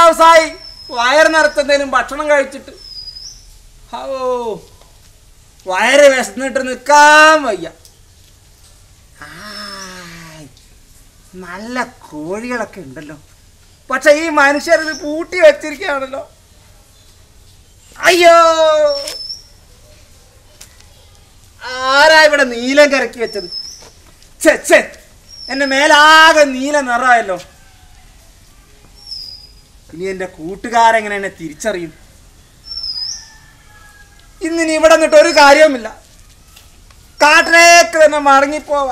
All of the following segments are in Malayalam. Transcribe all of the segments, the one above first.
ദിവസമായി വയറ് നിറച്ചെന്തേലും ഭക്ഷണം കഴിച്ചിട്ട് ഓ വയറ് വിശന്നിട്ട് നിൽക്കാൻ വയ്യ ആയ്, നല്ല കോഴികളൊക്കെ ഉണ്ടല്ലോ പക്ഷെ ഈ മനുഷ്യരിത് പൂട്ടി വെച്ചിരിക്കുകയാണല്ലോ അയ്യോ ആരാ ഇവിടെ നീലം കറക്കി വെച്ചത് ഛെ, ഛെ, എന്റെ മേലാകെ നീല നിറമായല്ലോ ഇനി എന്റെ കൂട്ടുകാരെങ്ങനെ എന്നെ തിരിച്ചറിയും ഇന്നിനി ഇവിടെ നിന്നിട്ട് ഒരു കാര്യവുമില്ല കാട്ടിലേക്ക് തന്നെ മടങ്ങിപ്പോവാ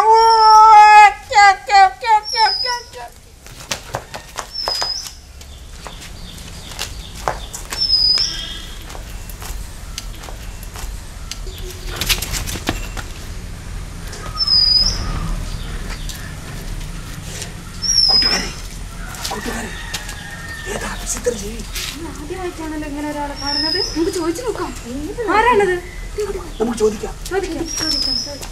ആദ്യമായിട്ടാണല്ലോ ഇങ്ങനെ ഒരാളെ കാണുന്നത് നമുക്ക് ചോദിച്ചു നോക്കാം ആരാണത് നമുക്ക് ചോദിക്കാം ചോദിക്കാം ചോദിക്കാം ചോദിക്കാം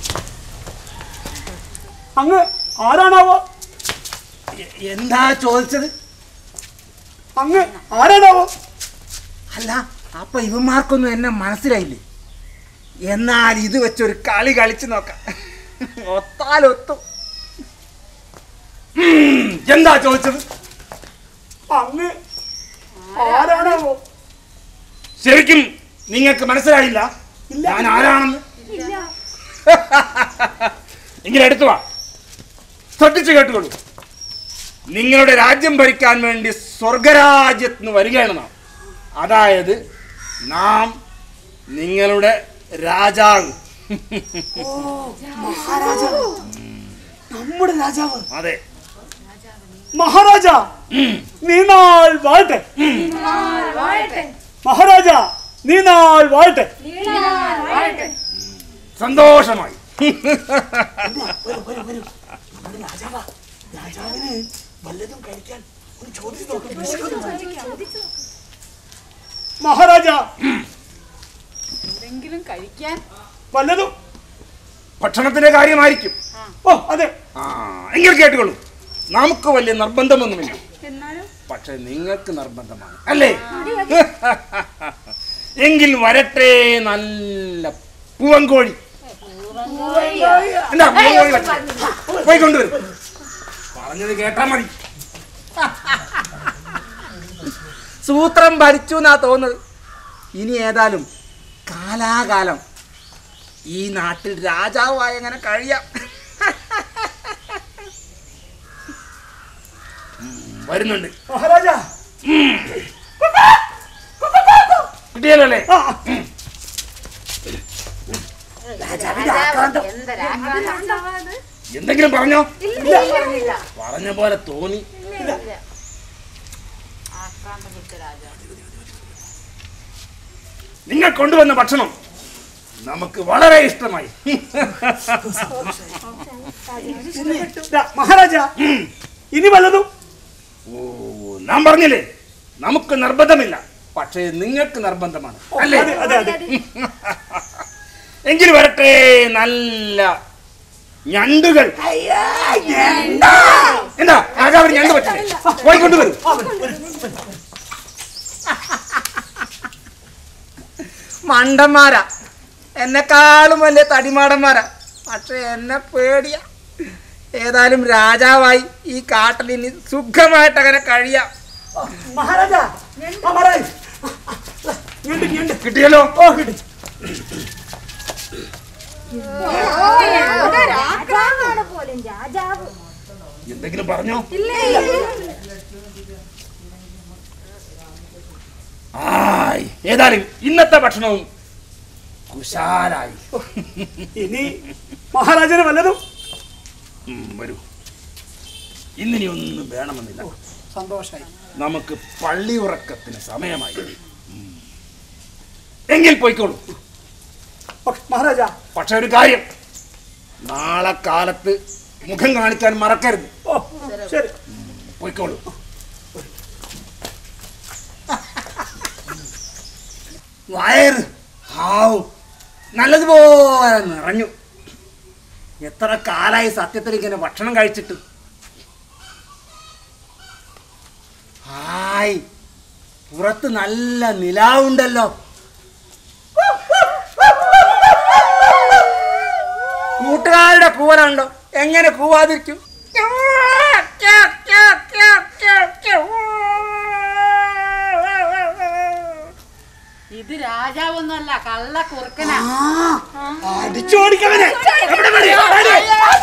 അങ്ങ് ആരാണാവോ എ- എന്താ ചോദിച്ചത് അങ്ങ് ആരാണാവോ അല്ല അപ്പൊ ഇവന്മാർക്കൊന്നും എന്നെ മനസ്സിലായില്ലേ എന്നാൽ ഇത് വെച്ചൊരു കളി കളിച്ചു നോക്കാം ഒത്താലൊത്തും ഉം, എന്താ ചോദിച്ചത് അങ്ങ് ആരാണാവോ ശരിക്കും നിങ്ങൾക്ക് മനസ്സിലായില്ല ഞാൻ ആരാണെന്ന് എങ്കിൽ എടുത്തു വാ ശ്രദ്ധിച്ചു കേട്ടുകൊള്ളൂ നിങ്ങളുടെ രാജ്യം ഭരിക്കാൻ വേണ്ടി സ്വർഗരാജ്യത്ത് നിന്ന് വരികയാണ് നാം അതായത് നാം നിങ്ങളുടെ രാജാവ് നമ്മുടെ രാജാവ് അതെ മഹാരാജ നീ നാൾ വാഴട്ടെ മഹാരാജ നീ നാൾ വാഴട്ടെ സന്തോഷമായി രാജാവിന് വല്ലതും കഴിക്കാൻ ഒന്ന് ചോദിച്ചു നോക്ക് മഹാരാജ എന്തെങ്കിലും കഴിക്കാൻ വല്ലതും ഭക്ഷണത്തിന്റെ കാര്യമായിരിക്കും ഓ അതെ ആ എങ്കിൽ കേട്ടുകൊള്ളൂ നമുക്ക് വലിയ നിർബന്ധമൊന്നുമില്ല എന്നാലും പക്ഷെ നിങ്ങൾക്ക് നിർബന്ധമാണ് അല്ലേ എങ്കിൽ വരട്ടെ നല്ല പൂവൻകോഴി എന്താ പൂവൻകോഴി വരട്ടെ? പോയി കൊണ്ടുവരും പറഞ്ഞത് കേട്ടാ മതി സൂത്രം ഭരിച്ചു എന്നാ തോന്നുന്നത് ഇനി ഏതായാലും കാലാകാലം ഈ നാട്ടിൽ രാജാവായി അങ്ങനെ കഴിയാം ഉം, വരുന്നുണ്ട് മഹാരാജ കിട്ടിയല്ലോ അല്ലേ ആ, എന്തെങ്കിലും പറഞ്ഞോ പറഞ്ഞ പോലെ തോന്നി നിങ്ങൾ കൊണ്ടുവന്ന ഭക്ഷണം നമുക്ക് വളരെ ഇഷ്ടമായി ദാ, മഹാരാജ ഇനി വല്ലതും ഓ നാം പറഞ്ഞില്ലേ നമുക്ക് നിർബന്ധമില്ല പക്ഷേ നിങ്ങൾക്ക് നിർബന്ധമാണ് അല്ലേ അതെ അതെ അതെ എങ്കിൽ വരട്ടെ നല്ല ഞണ്ടുകൾ എന്താ രാജാവിന് ഞണ്ട് പറ്റില്ലേ പോയി കൊണ്ടുവരും മണ്ടന്മാരാ എന്നെക്കാളും വലിയ തടിമാടന്മാരാ പക്ഷെ എന്നെ പേടിയ ഏതായാലും രാജാവായി ഈ കാട്ടിൽ ഇനി സുഖമായിട്ട് അങ്ങനെ കഴിയാം മഹാരാജ ആ, മഹാരാജ് ഞണ്ട് ഞണ്ട് കിട്ടിയല്ലോ ഓ കിട്ടി രാജാവാണ് പോലും രാജാവ് എന്തെങ്കിലും പറഞ്ഞോ ആയ് ഏതായാലും ഇന്നത്തെ ഭക്ഷണവും കുശാലായി ഇനി മഹാരാജന് വല്ലതും ഉം, വരൂ ഇന്നിനി ഒന്നും വേണമെന്നില്ല സന്തോഷായി നമുക്ക് പള്ളി ഉറക്കത്തിന് സമയമായി ഉം. എങ്കിൽ പോയിക്കോളൂ ഓക്കെ മഹാരാജ പക്ഷെ ഒരു കാര്യം നാളെ കാലത്ത് മുഖം കാണിക്കാൻ മറക്കരുത് ഓ ശരി പോയിക്കോളൂ വയറ് ഹാവ് നല്ലതുപോലെ നിറഞ്ഞു എത്ര കാലായി സത്യത്തിൽ ഇങ്ങനെ ഭക്ഷണം കഴിച്ചിട്ട് ആ ഹായ് പുറത്ത് നല്ല നിലാവുണ്ടല്ലോ കൂട്ടുകാരുടെ കൂവലുണ്ടോ എങ്ങനെ കൂവാതിരിക്കും ഇത് രാജാവൊന്നുമല്ല കള്ള കുറുക്കനാ അടിച്ചോടിക്കവനെ എവിടെ വരെ? എവിടെ?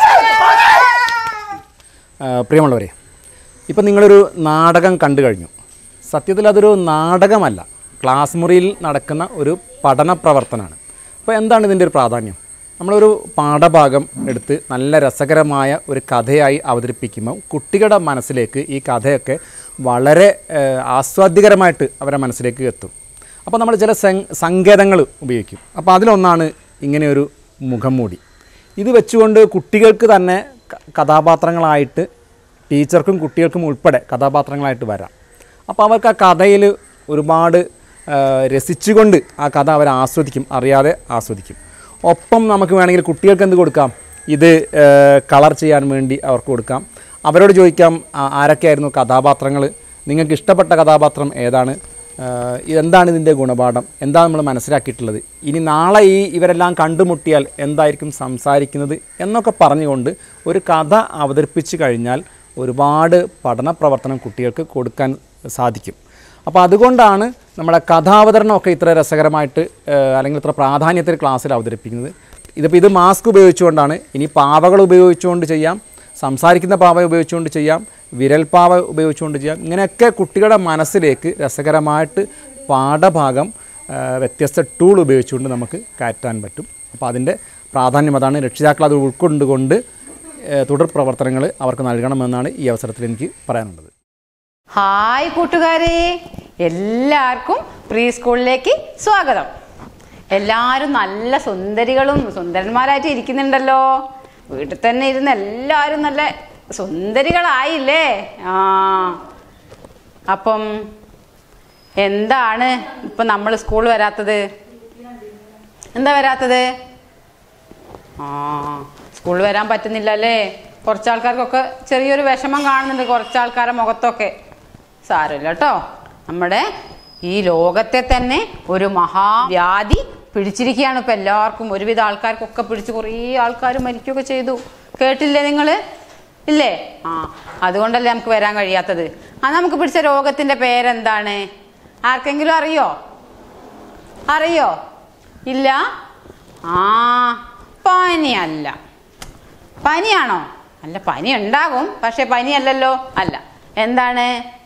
ആ, പ്രിയമുള്ളവരെ ഇപ്പം നിങ്ങളൊരു നാടകം കണ്ടു കഴിഞ്ഞു സത്യത്തിൽ അതൊരു നാടകമല്ല ക്ലാസ് മുറിയിൽ നടക്കുന്ന ഒരു പഠന പ്രവർത്തനമാണ് അപ്പോൾ എന്താണ് ഇതിൻ്റെ ഒരു പ്രാധാന്യം നമ്മളൊരു പാഠഭാഗം എടുത്ത് നല്ല രസകരമായ ഒരു കഥയായി അവതരിപ്പിക്കുമ്പോൾ കുട്ടികളുടെ മനസ്സിലേക്ക് ഈ കഥയൊക്കെ വളരെ ഏഹ്, ആസ്വാദ്യകരമായിട്ട് അവരുടെ മനസ്സിലേക്ക് എത്തും അപ്പോൾ നമ്മൾ ചില സങ് സങ്കേതങ്ങൾ ഉപയോഗിക്കും അപ്പോൾ അതിലൊന്നാണ് ഇങ്ങനെയൊരു മുഖം മൂടി ഇത് വെച്ചുകൊണ്ട് കുട്ടികൾക്ക് തന്നെ ക- കഥാപാത്രങ്ങളായിട്ട് ടീച്ചർക്കും കുട്ടികൾക്കും ഉൾപ്പെടെ കഥാപാത്രങ്ങളായിട്ട് വരാം അപ്പോൾ അവർക്ക് ആ കഥയിൽ ഒരുപാട് ആ, രസിച്ചുകൊണ്ട് ആ കഥ അവർ ആസ്വദിക്കും അറിയാതെ ആസ്വദിക്കും ഒപ്പം നമുക്ക് വേണമെങ്കിൽ കുട്ടികൾക്ക് എന്ത് കൊടുക്കാം ഇത് കളർ ചെയ്യാൻ വേണ്ടി അവർക്ക് കൊടുക്കാം അവരോട് ചോദിക്കാം ആ, ആരൊക്കെയായിരുന്നു കഥാപാത്രങ്ങൾ നിങ്ങൾക്ക് ഇഷ്ടപ്പെട്ട കഥാപാത്രം ഏതാണ് ആഹ് ഇതെന്താണ് ഇതിൻ്റെ ഗുണപാഠം എന്താണ് നമ്മൾ മനസ്സിലാക്കിയിട്ടുള്ളത് ഇനി നാളെ ഈ ഇവരെല്ലാം കണ്ടുമുട്ടിയാൽ എന്തായിരിക്കും സംസാരിക്കുന്നത് എന്നൊക്കെ പറഞ്ഞുകൊണ്ട് ഒരു കഥ അവതരിപ്പിച്ച് കഴിഞ്ഞാൽ ഒരുപാട് പഠന പ്രവർത്തനം കുട്ടികൾക്ക് കൊടുക്കാൻ സാധിക്കും അപ്പോൾ അതുകൊണ്ടാണ് നമ്മളെ കഥാവതരണമൊക്കെ ഇത്ര രസകരമായിട്ട് ആഹ് അല്ലെങ്കിൽ ഇത്ര പ്രാധാന്യത്തിൽ ക്ലാസ്സിൽ അവതരിപ്പിക്കുന്നത് ഇതിപ്പോൾ ഇത് മാസ്ക് ഉപയോഗിച്ചുകൊണ്ടാണ് ഇനി പാവകൾ ഉപയോഗിച്ചുകൊണ്ട് ചെയ്യാം സംസാരിക്കുന്ന പാവ ഉപയോഗിച്ചുകൊണ്ട് ചെയ്യാം വിരൽപ്പാവ ഉപയോഗിച്ചുകൊണ്ട് ചെയ്യാം ഇങ്ങനെയൊക്കെ കുട്ടികളുടെ മനസ്സിലേക്ക് രസകരമായിട്ട് പാഠഭാഗം ആ, വ്യത്യസ്ത ടൂൾ ഉപയോഗിച്ചുകൊണ്ട് നമുക്ക് കയറ്റാൻ പറ്റും അപ്പോൾ അതിൻ്റെ പ്രാധാന്യം അതാണ് രക്ഷിതാക്കൾ അത് ഉൾക്കൊണ്ടുകൊണ്ട് ഏ, തുടർ പ്രവർത്തനങ്ങൾ അവർക്ക് നൽകണമെന്നാണ് ഈ അവസരത്തിൽ എനിക്ക് പറയാനുള്ളത് ഹായ് കൂട്ടുകാരെ എല്ലാവർക്കും പ്രീ സ്കൂളിലേക്ക് സ്വാഗതം എല്ലാവരും നല്ല സുന്ദരികളും സുന്ദരന്മാരായിട്ട് ഇരിക്കുന്നുണ്ടല്ലോ വീട്ടിൽ തന്നെ ഇരുന്ന് എല്ലാവരും നല്ല സുന്ദരികളായില്ലേ ആ അപ്പം എന്താണ് ഇപ്പം നമ്മൾ സ്കൂൾ വരാത്തത് എന്താ വരാത്തത് ആ സ്കൂളിൽ വരാൻ പറ്റുന്നില്ല അല്ലേ കുറച്ച് ആൾക്കാർക്കൊക്കെ ചെറിയൊരു വിഷമം കാണുന്നുണ്ട് കുറച്ച് ആൾക്കാരുടെ മുഖത്തൊക്കെ സാരമില്ല കേട്ടോ നമ്മുടെ ഈ ലോകത്തെ തന്നെ ഒരു മഹാവ്യാധി പിടിച്ചിരിക്കുകയാണ് ഇപ്പം എല്ലാവർക്കും ഒരുവിധ ആൾക്കാർക്കൊക്കെ പിടിച്ച് കുറേ ആൾക്കാർ മരിക്കുകയൊക്കെ ചെയ്തു കേട്ടില്ലേ നിങ്ങൾ ഇല്ലേ ആ അതുകൊണ്ടല്ലേ നമുക്ക് വരാൻ കഴിയാത്തത് ആ നമുക്ക് പിടിച്ച രോഗത്തിൻ്റെ പേരെന്താണ് ആർക്കെങ്കിലും അറിയോ അറിയോ ഇല്ല ആ പനിയല്ല പനിയാണോ അല്ല പനി ഉണ്ടാകും പക്ഷെ പനിയല്ലല്ലോ അല്ല എന്താണ്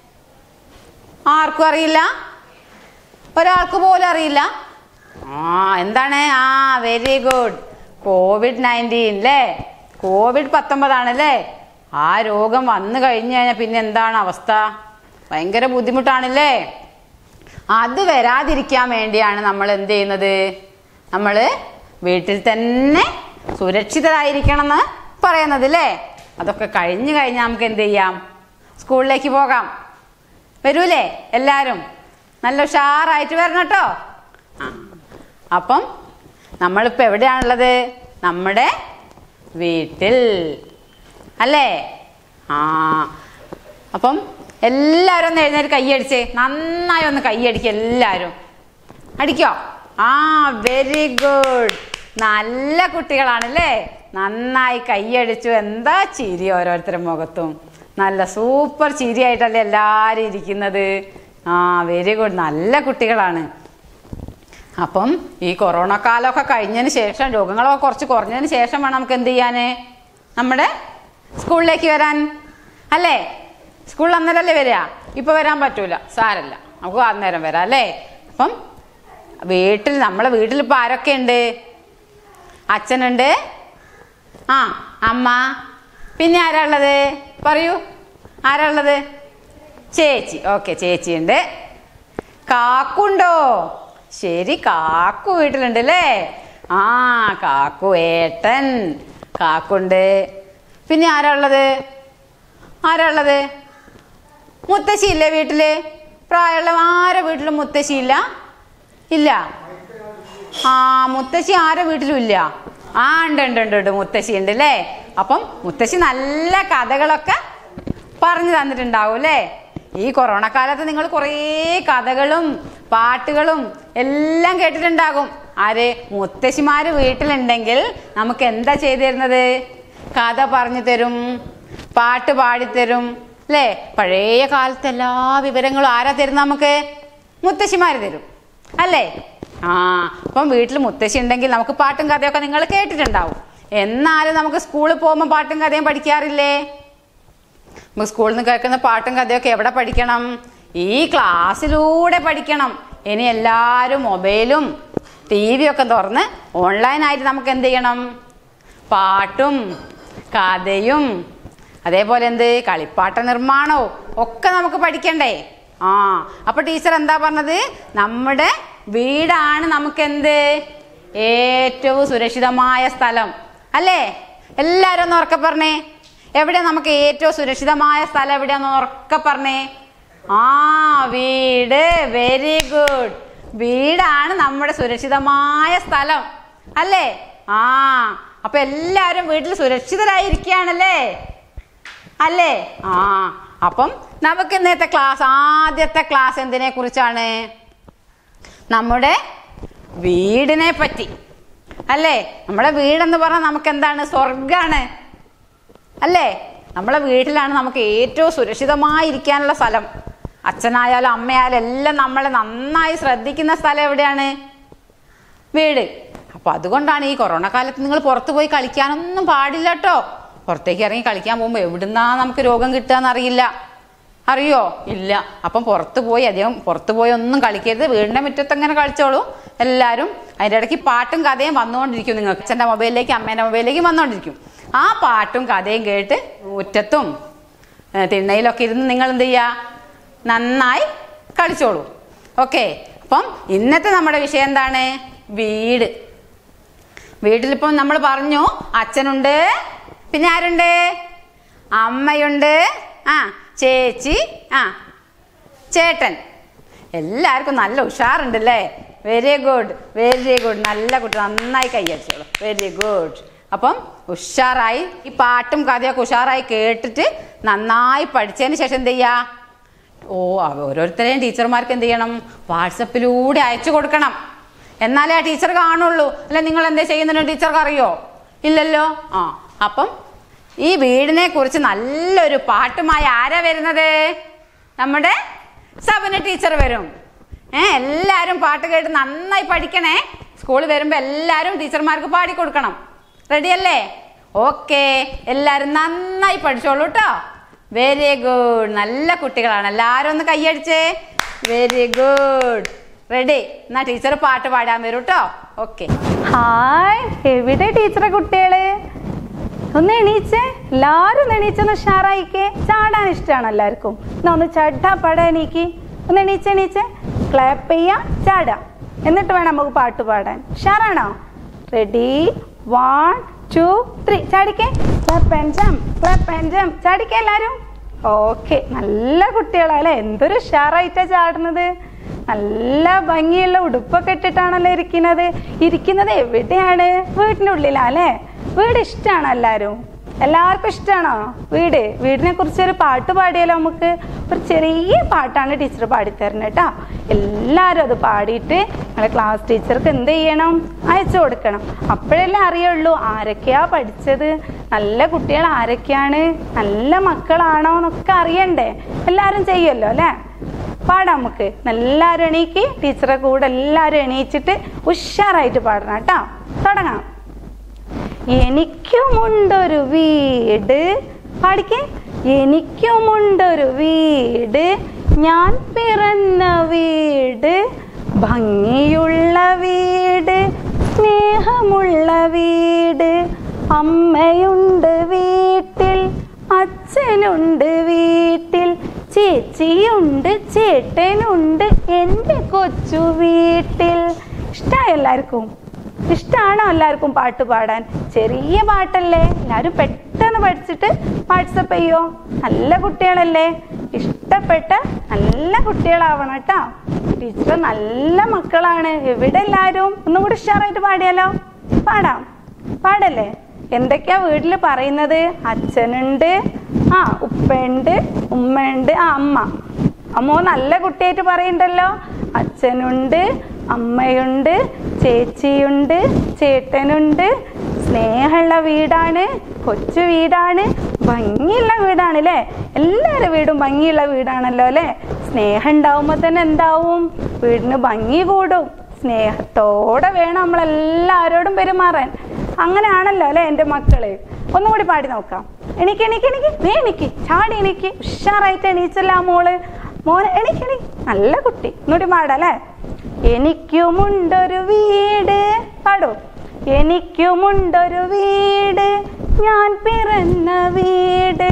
ആർക്കും അറിയില്ല ഒരാൾക്ക് പോലും അറിയില്ല ആ എന്താണ് ആ വെരി ഗുഡ് കോവിഡ് നയൻറ്റീൻ അല്ലേ കോവിഡ് പത്തൊമ്പതാണല്ലേ ആ രോഗം വന്നു കഴിഞ്ഞു കഴിഞ്ഞാൽ പിന്നെ എന്താണ് അവസ്ഥ ഭയങ്കര ബുദ്ധിമുട്ടാണല്ലേ അത് വരാതിരിക്കാൻ വേണ്ടിയാണ് നമ്മൾ എന്ത് ചെയ്യുന്നത് നമ്മൾ വീട്ടിൽ തന്നെ സുരക്ഷിതരായിരിക്കണം എന്ന് പറയുന്നത് അല്ലേ അതൊക്കെ കഴിഞ്ഞു കഴിഞ്ഞാൽ നമുക്ക് എന്ത് ചെയ്യാം സ്കൂളിലേക്ക് പോകാം വരൂലേ എല്ലാവരും നല്ല ഉഷാറായിട്ട് വരണം കേട്ടോ ആ അപ്പം നമ്മളിപ്പോൾ എവിടെയാണുള്ളത് നമ്മുടെ വീട്ടിൽ അല്ലേ ആ അപ്പം എല്ലാവരും ഒന്ന് എഴുന്നേറ്റ് കൈയടിച്ചേ നന്നായി ഒന്ന് കൈയടിക്കുക എല്ലാവരും അടിക്കോ ആ വെരി ഗുഡ് നല്ല കുട്ടികളാണല്ലേ നന്നായി കൈയടിച്ചു എന്താ ചിരി ഓരോരുത്തരുടെ മുഖത്തും നല്ല സൂപ്പർ ചിരിയായിട്ടല്ലേ എല്ലാവരും ഇരിക്കുന്നത് ആ വെരി ഗുഡ് നല്ല കുട്ടികളാണ് അപ്പം ഈ കൊറോണ കാലമൊക്കെ കഴിഞ്ഞതിന് ശേഷം രോഗങ്ങളൊക്കെ കുറച്ച് കുറഞ്ഞതിന് ശേഷം വേണം നമുക്ക് എന്ത് ചെയ്യാന് നമ്മുടെ സ്കൂളിലേക്ക് വരാൻ അല്ലേ സ്കൂളിൽ അന്നേരമല്ലേ വരിക ഇപ്പൊ വരാൻ പറ്റൂല സാരല്ല നമുക്ക് അന്നേരം വരാം അല്ലേ അപ്പം വീട്ടിൽ നമ്മളെ വീട്ടിൽ ഇപ്പൊ ആരൊക്കെ ഉണ്ട് അച്ഛനുണ്ട് ആ അമ്മ പിന്നെ ആരാ ഉള്ളത് പറയൂ ആരാ ഉള്ളത് ചേച്ചി ഓക്കെ ചേച്ചി ഉണ്ട് കാക്കുണ്ടോ ശരി കാക്കു വീട്ടിലുണ്ട് അല്ലേ ആ കാക്കു ഏട്ടൻ കാക്കുണ്ട് പിന്നെ ആരാ ഉള്ളത് ആരാ ഉള്ളത് മുത്തശ്ശി ഇല്ലേ വീട്ടില് പ്രായമുള്ള ആരെ വീട്ടിലും മുത്തശ്ശി ഇല്ല ഇല്ല ആ മുത്തശ്ശി ആരെ വീട്ടിലും ഇല്ല ആ ഉണ്ട് ഉണ്ട് ഉണ്ട് ഉണ്ട് മുത്തശ്ശി ഉണ്ട് അല്ലേ അപ്പം മുത്തശ്ശി നല്ല കഥകളൊക്കെ പറഞ്ഞു തന്നിട്ടുണ്ടാവും അല്ലേ ഈ കൊറോണ കാലത്ത് നിങ്ങൾ കുറേ കഥകളും പാട്ടുകളും എല്ലാം കേട്ടിട്ടുണ്ടാകും ആര് മുത്തശ്ശിമാര് വീട്ടിലുണ്ടെങ്കിൽ നമുക്ക് എന്താ ചെയ്തു തരുന്നത് കഥ പറഞ്ഞു തരും പാട്ട് പാടിത്തരും അല്ലേ പഴയ കാലത്തെ എല്ലാ വിവരങ്ങളും ആരാ തരുന്ന നമുക്ക് മുത്തശ്ശിമാര് തരും അല്ലേ ആ അപ്പം വീട്ടിൽ മുത്തശ്ശി ഉണ്ടെങ്കിൽ നമുക്ക് പാട്ടും കഥയൊക്കെ നിങ്ങൾ കേട്ടിട്ടുണ്ടാവും എന്നാലും നമുക്ക് സ്കൂളിൽ പോകുമ്പോൾ പാട്ടും കഥയും പഠിക്കാറില്ലേ നമുക്ക് സ്കൂളിൽ നിന്ന് കേൾക്കുന്ന പാട്ടും കഥയൊക്കെ എവിടെ പഠിക്കണം ഈ ക്ലാസ്സിലൂടെ പഠിക്കണം ഇനി എല്ലാവരും മൊബൈലും ടി വി ഒക്കെ തുറന്ന് ഓൺലൈനായിട്ട് നമുക്ക് എന്ത് ചെയ്യണം പാട്ടും കഥയും അതേപോലെ എന്ത് കളിപ്പാട്ട നിർമ്മാണവും ഒക്കെ നമുക്ക് പഠിക്കണ്ടേ ആ അപ്പൊ ടീച്ചർ എന്താ പറഞ്ഞത് നമ്മുടെ വീടാണ് നമുക്ക് എന്ത് ഏറ്റവും സുരക്ഷിതമായ സ്ഥലം അല്ലേ എല്ലാരും ഒന്ന് ഉറക്കെ പറഞ്ഞേ എവിടെയാ നമുക്ക് ഏറ്റവും സുരക്ഷിതമായ സ്ഥലം എവിടെയാന്ന് ഉറക്കെ പറഞ്ഞേ ആ വീട് വെരി ഗുഡ് വീടാണ് നമ്മുടെ സുരക്ഷിതമായ സ്ഥലം അല്ലേ ആ അപ്പൊ എല്ലാരും വീട്ടിൽ സുരക്ഷിതരായിരിക്കുകയാണല്ലേ അല്ലേ ആ അപ്പം നമുക്ക് ഇന്നത്തെ ക്ലാസ് ആദ്യത്തെ ക്ലാസ് എന്തിനെ കുറിച്ചാണ് നമ്മുടെ വീടിനെ പറ്റി അല്ലേ നമ്മുടെ വീടെന്ന് പറഞ്ഞാൽ നമുക്ക് എന്താണ് സ്വർഗാണ് അല്ലേ നമ്മളെ വീട്ടിലാണ് നമുക്ക് ഏറ്റവും സുരക്ഷിതമായിരിക്കാനുള്ള സ്ഥലം അച്ഛനായാലും അമ്മയായാലും എല്ലാം നമ്മളെ നന്നായി ശ്രദ്ധിക്കുന്ന സ്ഥലം എവിടെയാണ് വീട് അപ്പൊ അതുകൊണ്ടാണ് ഈ കൊറോണ കാലത്ത് നിങ്ങൾ പുറത്തു പോയി കളിക്കാനൊന്നും പാടില്ല കേട്ടോ പുറത്തേക്ക് ഇറങ്ങി കളിക്കാൻ പോകുമ്പോൾ എവിടുന്നാ നമുക്ക് രോഗം കിട്ടുകയെന്ന് അറിയില്ല അറിയോ ഇല്ല അപ്പം പുറത്ത് പോയി അധികം പുറത്ത് പോയി ഒന്നും കളിക്കരുത് വീടിന്റെ മുറ്റത്ത് അങ്ങനെ കളിച്ചോളൂ എല്ലാവരും അതിൻ്റെ ഇടയ്ക്ക് പാട്ടും കഥയും വന്നുകൊണ്ടിരിക്കും നിങ്ങൾക്ക് അച്ഛൻ്റെ മൊബൈലിലേക്ക് അമ്മേൻ്റെ മൊബൈലിലേക്ക് വന്നുകൊണ്ടിരിക്കും ആ പാട്ടും കഥയും കേട്ട് മുറ്റത്തും ഏ, തിണ്ണയിലൊക്കെ ഇരുന്ന് നിങ്ങൾ എന്ത് ചെയ്യുക നന്നായി കളിച്ചോളൂ ഓക്കെ അപ്പം ഇന്നത്തെ നമ്മുടെ വിഷയം എന്താണ് വീട് വീട്ടിലിപ്പം നമ്മൾ പറഞ്ഞു അച്ഛനുണ്ട് പിന്നെ ആരുണ്ട് അമ്മയുണ്ട് ആ ചേച്ചി ആ ചേട്ടൻ എല്ലാവർക്കും നല്ല ഉഷാറുണ്ടല്ലേ വെരി ഗുഡ് വെരി ഗുഡ് നല്ല കുട്ടി നന്നായി കൈയടിച്ചോളൂ വെരി ഗുഡ് അപ്പം ഉഷാറായി ഈ പാട്ടും കഥയൊക്കെ ഉഷാറായി കേട്ടിട്ട് നന്നായി പഠിച്ചതിന് ശേഷം എന്ത് ചെയ്യാ ഓ അവ- ഓരോരുത്തരെയും ടീച്ചർമാർക്ക് എന്ത് ചെയ്യണം വാട്സപ്പിലൂടെ അയച്ചു കൊടുക്കണം എന്നാലേ ആ ടീച്ചർ കാണുള്ളൂ അല്ല നിങ്ങൾ എന്താ ചെയ്യുന്നതിന് ടീച്ചർക്ക് അറിയോ ഇല്ലല്ലോ ആ അപ്പം ഈ വീടിനെ കുറിച്ച് നല്ലൊരു പാട്ടുമായി ആരാ വരുന്നത് നമ്മുടെ സബന ടീച്ചർ വരും ഏ എല്ലാരും പാട്ട് കേട്ട് നന്നായി പഠിക്കണേ സ്കൂളിൽ വരുമ്പോ എല്ലാരും ടീച്ചർമാർക്ക് പാടിക്കൊടുക്കണം റെഡി അല്ലേ ഓക്കെ എല്ലാരും നന്നായി പഠിച്ചോളൂ കേട്ടോ വെരി ഗുഡ് നല്ല കുട്ടികളാണ് എല്ലാരും ഒന്ന് കൈയടിച്ചേ വെരി ഗുഡ് റെഡി എന്നാ ടീച്ചർ പാട്ട് പാടാൻ വരൂ കേട്ടോ ഓക്കെ ഹായ് എവിടെ ടീച്ചറെ കുട്ടികള് ഒന്ന് എണീച്ചേ എല്ലാരും ഒന്ന് എണീച്ചൊന്ന് ഉഷാറായിക്കേ ചാടാൻ ഇഷ്ടമാണ് എല്ലാവർക്കും എന്നാ ഒന്ന് ചട്ടാ പട എണീക്ക് ഒന്ന് എണീച്ച് എണീച്ച് ക്ലാപ്പ് ചെയ്യാ ചാടാ എന്നിട്ട് വേണം നമുക്ക് പാട്ട് പാടാൻ ഉഷാറാണോ റെഡി വൺ ടു ത്രീ ചാടിക്കേ clap and jump clap and jump ചാടിക്കേ എല്ലാരും ഓക്കെ നല്ല കുട്ടികളാ അല്ലേ എന്തൊരു ഉഷാറായിട്ടാ ചാടുന്നത് നല്ല ഭംഗിയുള്ള ഉടുപ്പൊക്കെ ഇട്ടിട്ടാണല്ലോ ഇരിക്കുന്നത് ഇരിക്കുന്നത് എവിടെയാണ് വീടിൻ്റെ ഉള്ളിലാ അല്ലേ വീട് ഇഷ്ടമാണോ എല്ലാവരും എല്ലാവർക്കും ഇഷ്ടമാണോ വീട് വീടിനെ കുറിച്ച് ഒരു പാട്ട് പാടിയാലോ നമുക്ക് ഒരു ചെറിയ പാട്ടാണ് ടീച്ചർ പാടിത്തരുന്നത് കേട്ടോ എല്ലാവരും അത് പാടിയിട്ട് നമ്മളെ ക്ലാസ് ടീച്ചർക്ക് എന്ത് ചെയ്യണം അയച്ചു കൊടുക്കണം അപ്പോഴല്ലേ അറിയുള്ളൂ ആരൊക്കെയാ പഠിച്ചത് നല്ല കുട്ടികൾ ആരൊക്കെയാണ് നല്ല മക്കളാണോ എന്നൊക്കെ അറിയണ്ടേ എല്ലാവരും ചെയ്യുമല്ലോ അല്ലേ പാടാം നമുക്ക് എല്ലാവരും എണീക്ക് ടീച്ചറെ കൂടെ എല്ലാവരും എണീച്ചിട്ട് ഉഷാറായിട്ട് പാടണം കേട്ടോ തുടങ്ങാം എനിക്കുമുണ്ടൊരു വീട് പാടിക്കേ എനിക്കുമുണ്ടൊരു വീട് ഞാൻ പിറന്ന വീട് ഭംഗിയുള്ള വീട് സ്നേഹമുള്ള വീട് അമ്മയുണ്ട് വീട്ടിൽ അച്ഛനുണ്ട് വീട്ടിൽ ചേച്ചിയുണ്ട് ചേട്ടനുണ്ട് എൻ്റെ കൊച്ചു വീട്ടിൽ ഇഷ്ടമായി എല്ലാവർക്കും ഇഷ്ടമാണോ എല്ലാവർക്കും പാട്ട് പാടാൻ ചെറിയ പാട്ടല്ലേ എല്ലാവരും പെട്ടെന്ന് പഠിച്ചിട്ട് വാട്സപ്പ് ചെയ്യോ നല്ല കുട്ടികളല്ലേ ഇഷ്ടപ്പെട്ട നല്ല കുട്ടികളാവണം കേട്ടോ ടീച്ചർ നല്ല മക്കളാണ് എവിടെ എല്ലാവരും ഒന്നും കൂടി ഉഷാറായിട്ട് പാടിയാലോ പാടാം പാടല്ലേ എന്തൊക്കെയാ വീട്ടിൽ പറയുന്നത് അച്ഛനുണ്ട് ആ ഉപ്പയുണ്ട് ഉമ്മയുണ്ട് ആ അമ്മ അമ്മോ നല്ല കുട്ടിയായിട്ട് പറയണ്ടല്ലോ അച്ഛനുണ്ട് അമ്മയുണ്ട് ചേച്ചിയുണ്ട് ചേട്ടനുണ്ട് സ്നേഹമുള്ള വീടാണ് കൊച്ചു വീടാണ് ഭംഗിയുള്ള വീടാണ് അല്ലേ എല്ലാവരുടെ വീടും ഭംഗിയുള്ള വീടാണല്ലോ അല്ലേ സ്നേഹം ഉണ്ടാവുമ്പോൾ തന്നെ എന്താവും വീടിന് ഭംഗി കൂടും സ്നേഹത്തോടെ വേണം നമ്മളെല്ലാവരോടും പെരുമാറാൻ അങ്ങനെയാണല്ലോ അല്ലേ എൻ്റെ മക്കള് ഒന്നും കൂടി പാടി നോക്കാം എനിക്ക് എനിക്ക് എനിക്ക് നീ എനിക്ക് ചാടി എനിക്ക് ഉഷാറായിട്ട് എണീച്ചല്ല ആ മോള് മോനെ എനിക്ക് എനിക്ക് നല്ല കുട്ടി ഒന്നുകൂടി പാടല്ലേ എനിക്കുമുണ്ടൊരു വീട് പാടൂ എനിക്കുമുണ്ടൊരു വീട് ഞാൻ പിറന്ന വീട്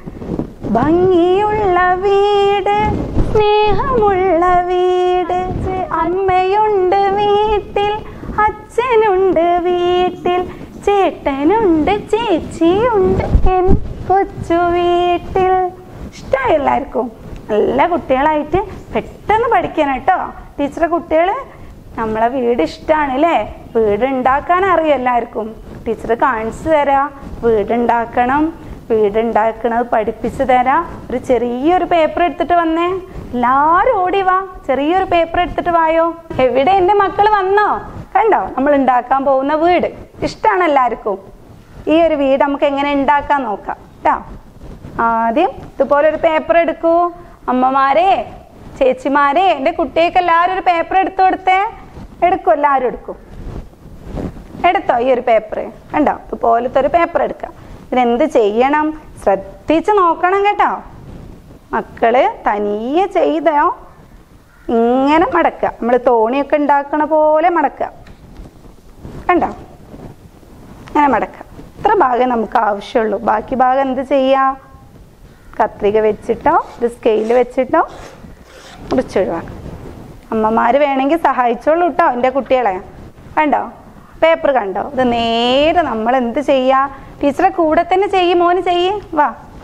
ഭംഗിയുള്ള വീട് സ്നേഹമുള്ള വീട് അമ്മയുണ്ട് വീട്ടിൽ അച്ഛനുണ്ട് വീട്ടിൽ ചേട്ടനുണ്ട് ചേച്ചിയുണ്ട് എൻ കൊച്ചു വീട്ടിൽ ഇഷ്ടമായി എല്ലാവർക്കും നല്ല കുട്ടികളായിട്ട് പെട്ടെന്ന് പഠിക്കണം കേട്ടോ ടീച്ചറെ കുട്ടികൾ നമ്മളെ വീട് ഇഷ്ടമാണ് അല്ലേ വീട് ഉണ്ടാക്കാൻ അറിയാം എല്ലാവർക്കും ടീച്ചർ കാണിച്ചു തരാം വീടുണ്ടാക്കണം വീടുണ്ടാക്കണത് പഠിപ്പിച്ചു തരാം ഒരു ചെറിയൊരു പേപ്പർ എടുത്തിട്ട് വന്നേ എല്ലാവരും ഓടി വാ ചെറിയൊരു പേപ്പർ എടുത്തിട്ട് വായോ എവിടെ എൻ്റെ മക്കൾ വന്നോ കണ്ടോ നമ്മൾ ഉണ്ടാക്കാൻ പോകുന്ന വീട് ഇഷ്ടമാണ് എല്ലാവർക്കും ഈ ഒരു വീട് നമുക്ക് എങ്ങനെ ഉണ്ടാക്കാൻ നോക്കാം കേട്ടോ ആദ്യം ഇതുപോലെ ഒരു പേപ്പർ എടുക്കൂ അമ്മമാരെ ചേച്ചിമാരെ എൻ്റെ കുട്ടികൾക്ക് എല്ലാവരും ഒരു പേപ്പർ എടുത്തു കൊടുത്തേ എടുക്കും എല്ലാവരും എടുക്കും എടുത്തോ ഈ ഒരു പേപ്പർ കണ്ടോ ഇതുപോലത്തെ ഒരു പേപ്പർ എടുക്കാം ഇതിനെന്ത് ചെയ്യണം ശ്രദ്ധിച്ച് നോക്കണം കേട്ടോ മക്കള് തനിയെ ചെയ്തോ ഇങ്ങനെ മടക്കുക നമ്മൾ തോണിയൊക്കെ ഉണ്ടാക്കണ പോലെ മടക്കുക കണ്ടോ ഇങ്ങനെ മടക്കുക ഇത്ര ഭാഗം നമുക്ക് ആവശ്യമുള്ളൂ ബാക്കി ഭാഗം എന്ത് ചെയ്യാം കത്രിക വെച്ചിട്ടോ ഒരു സ്കെയിൽ വെച്ചിട്ടോ മുറിച്ചൊഴിവാക്കാം അമ്മമാർ വേണമെങ്കിൽ സഹായിച്ചോളൂ കേട്ടോ എൻ്റെ കുട്ടികളെ കണ്ടോ പേപ്പർ കണ്ടോ ഇത് നേരെ നമ്മൾ എന്ത് ചെയ്യുക ടീച്ചറെ കൂടെ തന്നെ ചെയ്യും മോന് ചെയ്യ് വാ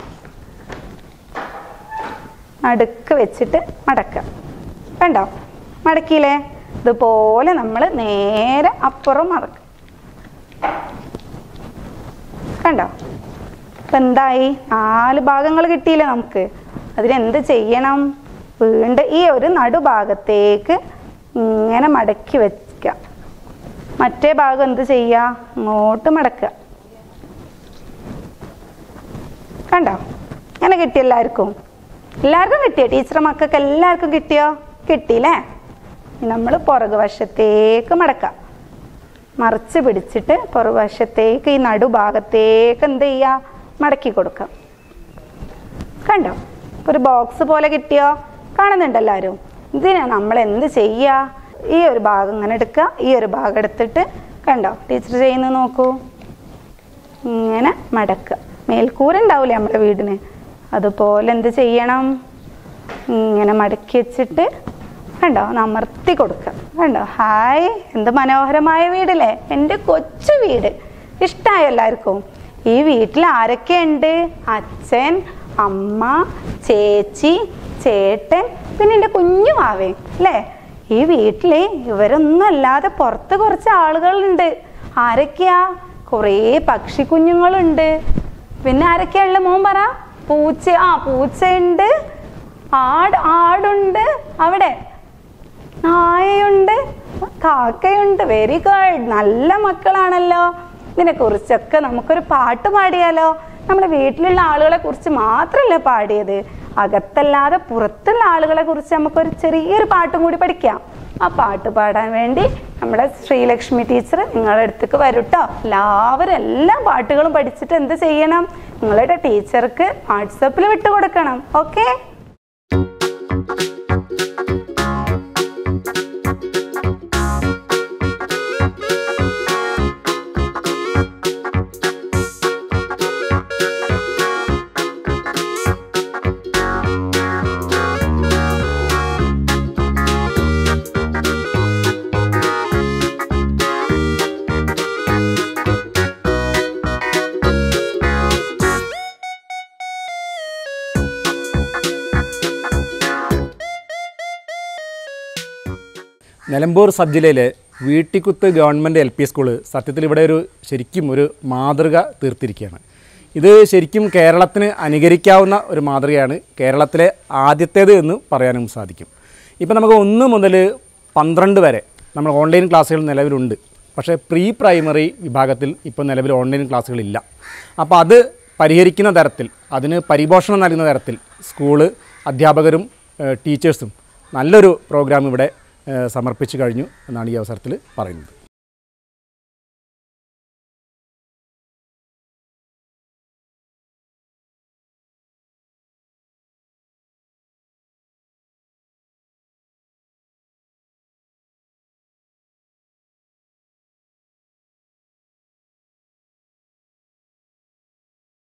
നടുക്ക് വെച്ചിട്ട് മടക്കുക കണ്ടോ മടക്കിയില്ലേ ഇതുപോലെ നമ്മൾ നേരെ അപ്പുറം മടക്കും കണ്ടോ ഇപ്പം എന്തായി നാല് ഭാഗങ്ങൾ കിട്ടിയില്ലേ നമുക്ക് അതിനെന്ത് ചെയ്യണം വീണ്ടും ഈ ഒരു നടുഭാഗത്തേക്ക് ഇങ്ങനെ മടക്കി വെക്കാം മറ്റേ ഭാഗം എന്ത് ചെയ്യുക ഇങ്ങോട്ട് മടക്കുക കണ്ടോ ഇങ്ങനെ കിട്ടി എല്ലാവർക്കും എല്ലാവർക്കും കിട്ടിയോ ടീച്ചർ മക്കൾക്ക് എല്ലാവർക്കും കിട്ടിയോ കിട്ടിയില്ലേ നമ്മൾ പുറകു വശത്തേക്ക് മടക്കാം മറിച്ച് പിടിച്ചിട്ട് പുറകുവശത്തേക്ക് ഈ നടുഭാഗത്തേക്ക് എന്ത് ചെയ്യുക മടക്കി കൊടുക്കാം കണ്ടോ ഒരു ബോക്സ് പോലെ കിട്ടിയോ കാണുന്നുണ്ട് എല്ലാവരും ഇതിന് നമ്മൾ എന്ത് ചെയ്യുക ഈ ഒരു ഭാഗം ഇങ്ങനെ എടുക്കുക ഈ ഒരു ഭാഗം എടുത്തിട്ട് കണ്ടോ ടീച്ചർ ചെയ്യുന്നത് നോക്കൂ ഇങ്ങനെ മടക്കുക മേൽക്കൂര ഉണ്ടാവില്ലേ നമ്മുടെ വീടിന് അതുപോലെ എന്ത് ചെയ്യണം ഇങ്ങനെ മടക്കി വെച്ചിട്ട് കണ്ടോ ഒന്ന് അമർത്തി കൊടുക്കുക കണ്ടോ ഹായ് എന്ത് മനോഹരമായ വീടല്ലേ എൻ്റെ കൊച്ചു വീട് ഇഷ്ടമായോ എല്ലാവർക്കും ഈ വീട്ടിൽ ആരൊക്കെയുണ്ട് അച്ഛൻ അമ്മ ചേച്ചി ചേട്ടൻ പിന്നെ എൻ്റെ കുഞ്ഞു മാവേ അല്ലേ ഈ വീട്ടിൽ ഇവരൊന്നും അല്ലാതെ പുറത്ത് കുറച്ച് ആളുകളുണ്ട് ആരൊക്കെയാ കുറേ പക്ഷി കുഞ്ഞുങ്ങളുണ്ട് പിന്നെ ആരൊക്കെയാ ഉള്ളത് മോൻ പറ പൂച്ച ആ പൂച്ചയുണ്ട് ആട് ആടുണ്ട് അവിടെ നായയുണ്ട് കാക്കയുണ്ട് വെരി ഗുഡ് നല്ല മക്കളാണല്ലോ ഇതിനെ കുറിച്ചൊക്കെ നമുക്കൊരു പാട്ട് പാടിയാലോ നമ്മുടെ വീട്ടിലുള്ള ആളുകളെ കുറിച്ച് മാത്രമല്ല പാടിയത് അകത്തല്ലാതെ പുറത്തുള്ള ആളുകളെ കുറിച്ച് നമുക്കൊരു ചെറിയൊരു പാട്ടും കൂടി പഠിക്കാം ആ പാട്ട് പാടാൻ വേണ്ടി നമ്മുടെ ശ്രീലക്ഷ്മി ടീച്ചർ നിങ്ങളുടെ അടുത്തേക്ക് വരൂട്ടോ എല്ലാവരും എല്ലാ പാട്ടുകളും പഠിച്ചിട്ട് എന്ത് ചെയ്യണം നിങ്ങളുടെ ടീച്ചർക്ക് വാട്സപ്പിൽ വിട്ടു കൊടുക്കണം ഓക്കെ നിലമ്പൂർ സബ് ജില്ലയിലെ Veettikkuthu government L P school സത്യത്തിൽ ഇവിടെ ഒരു ശരിക്കും ഒരു മാതൃക തീർത്തിരിക്കുകയാണ് ഇത് ശരിക്കും കേരളത്തിന് അനുകരിക്കാവുന്ന ഒരു മാതൃകയാണ് കേരളത്തിലെ ആദ്യത്തേത് എന്ന് പറയാനും സാധിക്കും ഇപ്പം നമുക്ക് ഒന്ന് മുതൽ പന്ത്രണ്ട് വരെ നമ്മൾ ഓൺലൈൻ ക്ലാസ്സുകൾ നിലവിലുണ്ട് പക്ഷേ പ്രീ പ്രൈമറി വിഭാഗത്തിൽ ഇപ്പോൾ നിലവിൽ ഓൺലൈൻ ക്ലാസ്സുകളില്ല അപ്പോൾ അത് പരിഹരിക്കുന്ന തരത്തിൽ അതിന് പരിപോഷണം നൽകുന്ന തരത്തിൽ സ്കൂള് അധ്യാപകരും ഏഹ്, ടീച്ചേഴ്സും നല്ലൊരു പ്രോഗ്രാം ഇവിടെ ഏഹ്, സമർപ്പിച്ചു കഴിഞ്ഞു എന്നാണ് ഈ അവസരത്തിൽ പറയുന്നത്